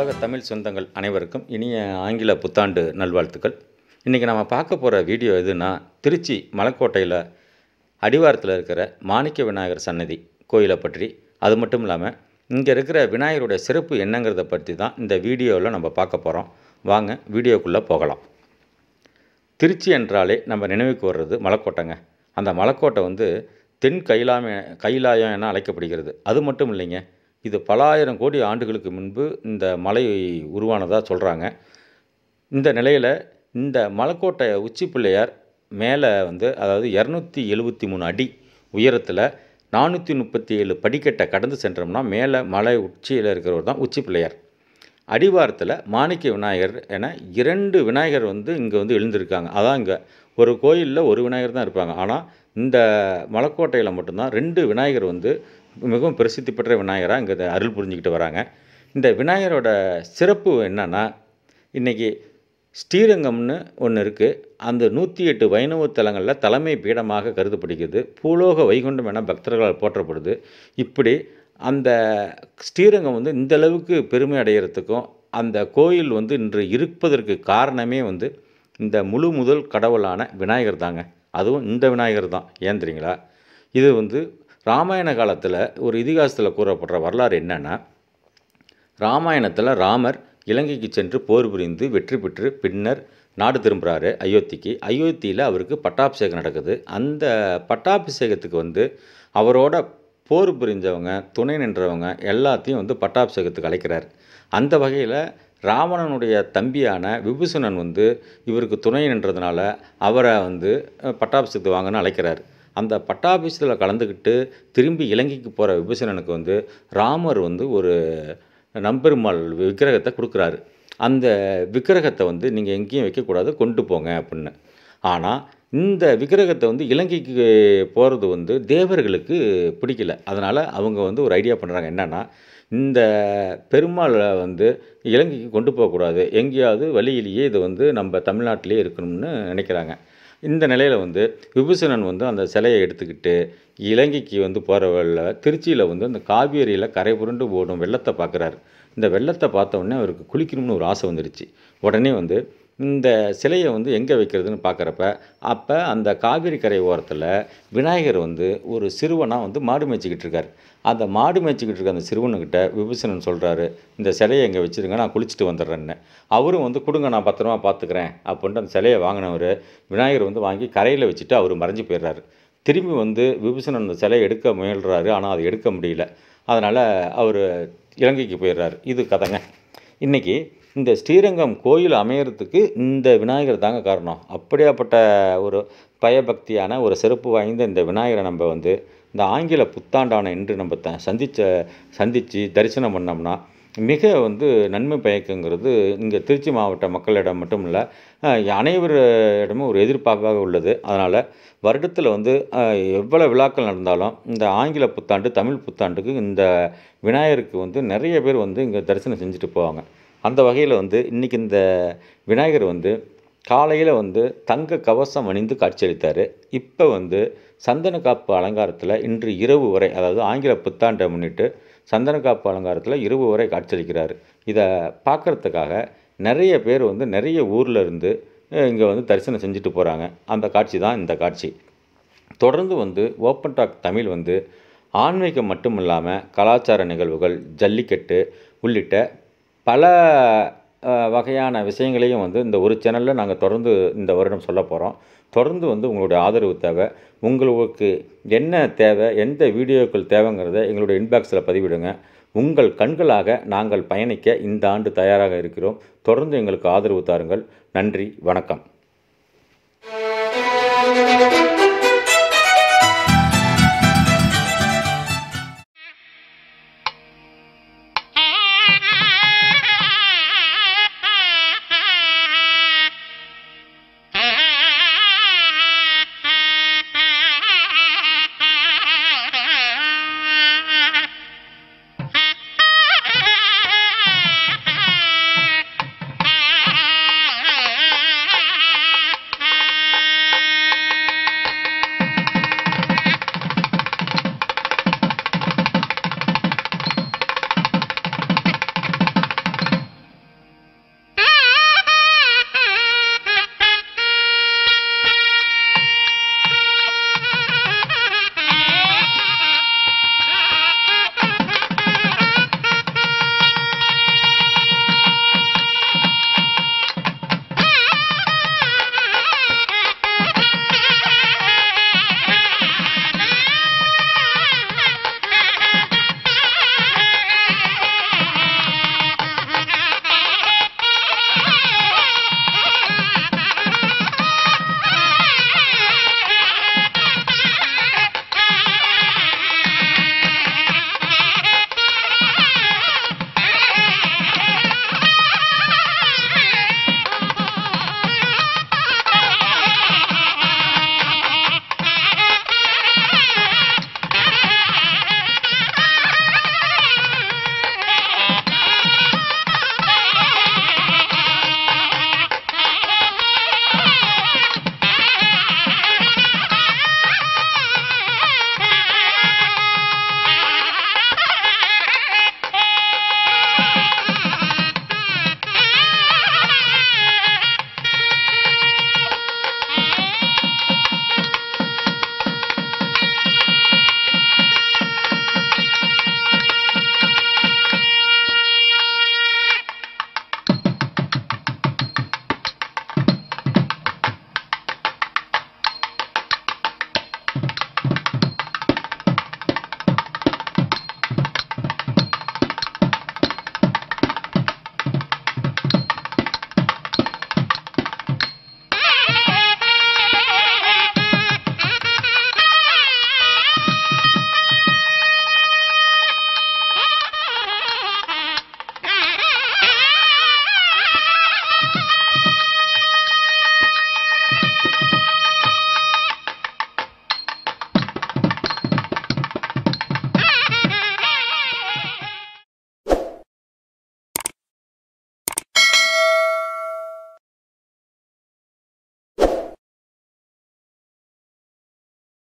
உலக தமிழ் சொந்தங்கள் அனைவருக்கும் இனிய ஆங்கில புத்தாண்டு நல்வாழ்த்துக்கள் இன்றைக்கி நம்ம பார்க்க போகிற வீடியோ எதுனா திருச்சி மலைக்கோட்டையில் அடிவாரத்தில் இருக்கிற மாணிக்க விநாயகர் சன்னதி கோயிலை பற்றி அது மட்டும் இல்லாமல் இங்கே இருக்கிற விநாயகருடைய சிறப்பு என்னங்கிறத பற்றி தான் இந்த வீடியோவில் நம்ம பார்க்க போகிறோம் வாங்க வீடியோக்குள்ளே போகலாம் திருச்சி என்றாலே நம்ம நினைவுக்கு வர்றது மலைக்கோட்டைங்க அந்த மலைக்கோட்டை வந்து தென் கைலாம கைலாயம் என அழைக்கப்படுகிறது அது மட்டும் இல்லைங்க இது பல ஆயிரம் கோடி ஆண்டுகளுக்கு முன்பு இந்த மலை உருவானதாக சொல்கிறாங்க இந்த நிலையில் இந்த மலைக்கோட்டை உச்சி பிள்ளையார் மேலே வந்து அதாவது இரநூத்தி எழுபத்தி மூணு அடி உயரத்தில் நானூற்றி முப்பத்தி ஏழு படிக்கட்டை கடந்து சென்றோம்னா மேலே மலை உச்சியில் இருக்கிறவர் தான் உச்சி பிள்ளையார் அடிவாரத்தில் மாணிக்க விநாயகர் என இரண்டு விநாயகர் வந்து இங்கே வந்து எழுந்திருக்காங்க அதான் இங்கே ஒரு கோயிலில் ஒரு விநாயகர் தான் இருப்பாங்க ஆனால் இந்த மலைக்கோட்டையில் மட்டும்தான் ரெண்டு விநாயகர் வந்து மிகவும் பிரசித்தி பெற்ற விநாயகராக இங்கே அருள் புரிஞ்சுக்கிட்டு வராங்க இந்த விநாயகரோட சிறப்பு என்னன்னா இன்றைக்கி ஸ்ரீரங்கம்னு ஒன்று இருக்குது அந்த நூற்றி எட்டு வைணவ தலங்களில் தலைமை பீடமாக கருதப்படுகிறது பூலோக வைகுண்டம் என பக்தர்களால் போற்றப்படுது இப்படி அந்த ஸ்ரீரங்கம் வந்து இந்த அளவுக்கு பெருமை அடைகிறதுக்கும் அந்த கோயில் வந்து இன்று இருப்பதற்கு காரணமே வந்து இந்த முழு முதல் கடவுளான விநாயகர் தாங்க அதுவும் இந்த விநாயகர் தான் ஏன் தெரியுங்களா இது வந்து ராமாயண காலத்தில் ஒரு இதிகாசத்தில் கூறப்படுற வரலாறு என்னென்னா ராமாயணத்தில் ராமர் இலங்கைக்கு சென்று போர் புரிந்து வெற்றி பெற்று பின்னர் நாடு திரும்புகிறாரு அயோத்திக்கு அயோத்தியில் அவருக்கு பட்டாபிஷேகம் நடக்குது அந்த பட்டாபிஷேகத்துக்கு வந்து அவரோட போர் புரிஞ்சவங்க துணை நின்றவங்க எல்லாத்தையும் வந்து பட்டாபிஷேகத்துக்கு அழைக்கிறார் அந்த வகையில் ராவணனுடைய தம்பியான விபூஷணன் வந்து இவருக்கு துணை நின்றதுனால அவரை வந்து பட்டாபிஷேகத்துக்கு வாங்கன்னு அழைக்கிறார் அந்த பட்டாபிஷத்தில் கலந்துக்கிட்டு திரும்பி இலங்கைக்கு போகிற விபூஷணனுக்கு வந்து ராமர் வந்து ஒரு நம்பெருமாள் விக்கிரகத்தை கொடுக்குறாரு அந்த விக்கிரகத்தை வந்து நீங்கள் எங்கேயும் வைக்கக்கூடாது கொண்டு போங்க அப்படின்னு ஆனால் இந்த விக்கிரகத்தை வந்து இலங்கைக்கு போகிறது வந்து தேவர்களுக்கு பிடிக்கல அதனால் அவங்க வந்து ஒரு ஐடியா பண்ணுறாங்க என்னென்னா இந்த பெருமாளை வந்து இலங்கைக்கு கொண்டு போகக்கூடாது எங்கேயாவது வழியிலேயே இது வந்து நம்ம தமிழ்நாட்டிலே இருக்கணும்னு நினைக்கிறாங்க இந்த நிலையில் வந்து விபூஷணன் வந்து அந்த சிலையை எடுத்துக்கிட்டு இலங்கைக்கு வந்து போகிற வழியில் திருச்சியில் வந்து அந்த காவேரியில் கரை புரண்டு ஓடும் வெள்ளத்தை பார்க்குறாரு இந்த வெள்ளத்தை பார்த்த உடனே அவருக்கு குளிக்கணும்னு ஒரு ஆசை வந்துடுச்சு உடனே வந்து இந்த சிலையை வந்து எங்கே வைக்கிறதுன்னு பார்க்குறப்ப அப்போ அந்த காவிரி கரை ஓரத்தில் விநாயகர் வந்து ஒரு சிறுவனாக வந்து மாடு மேய்ச்சிக்கிட்டு இருக்கார் அந்த மாடு மேய்ச்சிக்கிட்டு இருக்க அந்த சிறுவனுக்கிட்ட விபூஷணன் சொல்கிறாரு இந்த சிலையை எங்கே வச்சுருங்க நான் குளிச்சுட்டு வந்துடுறேன்னு அவரும் வந்து கொடுங்க நான் பத்திரமா பார்த்துக்கிறேன் அப்படின்ட்டு அந்த சிலையை வாங்கினவர் விநாயகர் வந்து வாங்கி கரையில் வச்சுட்டு அவர் மறைஞ்சு போயிடுறாரு திரும்பி வந்து விபூஷணன் அந்த சிலையை எடுக்க முயல்றாரு ஆனால் அதை எடுக்க முடியல அதனால் அவர் இலங்கைக்கு போயிடுறாரு இது கதைங்க இன்றைக்கி இந்த ஸ்ரீரங்கம் கோயில் அமையறதுக்கு இந்த விநாயகர் தாங்க காரணம் அப்படியாப்பட்ட ஒரு பயபக்தியான ஒரு சிறப்பு வாய்ந்த இந்த விநாயகரை நம்ம வந்து இந்த ஆங்கில புத்தாண்டான என்று நம்ம த சந்திச்ச சந்தித்து தரிசனம் பண்ணோம்னா மிக வந்து நன்மை பயக்குங்கிறது இங்கே திருச்சி மாவட்ட மக்களிடம் மட்டும் இல்லை அனைவரிடமும் ஒரு எதிர்பார்ப்பாக உள்ளது அதனால் வருடத்தில் வந்து எவ்வளோ விழாக்கள் நடந்தாலும் இந்த ஆங்கில புத்தாண்டு தமிழ் புத்தாண்டுக்கு இந்த விநாயகருக்கு வந்து நிறைய பேர் வந்து இங்கே தரிசனம் செஞ்சுட்டு போவாங்க அந்த வகையில் வந்து இன்றைக்கி இந்த விநாயகர் வந்து காலையில் வந்து தங்க கவசம் அணிந்து காட்சியளித்தார் இப்போ வந்து சந்தன காப்பு அலங்காரத்தில் இன்று இரவு வரை அதாவது ஆங்கில புத்தாண்டை முன்னிட்டு சந்தன காப்பு அலங்காரத்தில் இரவு வரை காட்சியளிக்கிறார் இதை பார்க்குறதுக்காக நிறைய பேர் வந்து நிறைய ஊரில் இருந்து இங்கே வந்து தரிசனம் செஞ்சுட்டு போகிறாங்க அந்த காட்சி தான் இந்த காட்சி தொடர்ந்து வந்து ஓப்பன் டாக் தமிழ் வந்து ஆன்மீகம் மட்டும் இல்லாமல் கலாச்சார நிகழ்வுகள் ஜல்லிக்கட்டு உள்ளிட்ட பல வகையான விஷயங்களையும் வந்து இந்த ஒரு சேனலில் நாங்கள் தொடர்ந்து இந்த வருடம் சொல்ல போகிறோம் தொடர்ந்து வந்து உங்களுடைய ஆதரவு தேவை உங்களுக்கு என்ன தேவை எந்த வீடியோக்கள் தேவைங்கிறத எங்களுடைய இன்பாக்ஸில் பதிவிடுங்க உங்கள் கண்களாக நாங்கள் பயணிக்க இந்த ஆண்டு தயாராக இருக்கிறோம் தொடர்ந்து எங்களுக்கு ஆதரவு தாருங்கள் நன்றி வணக்கம் Ah!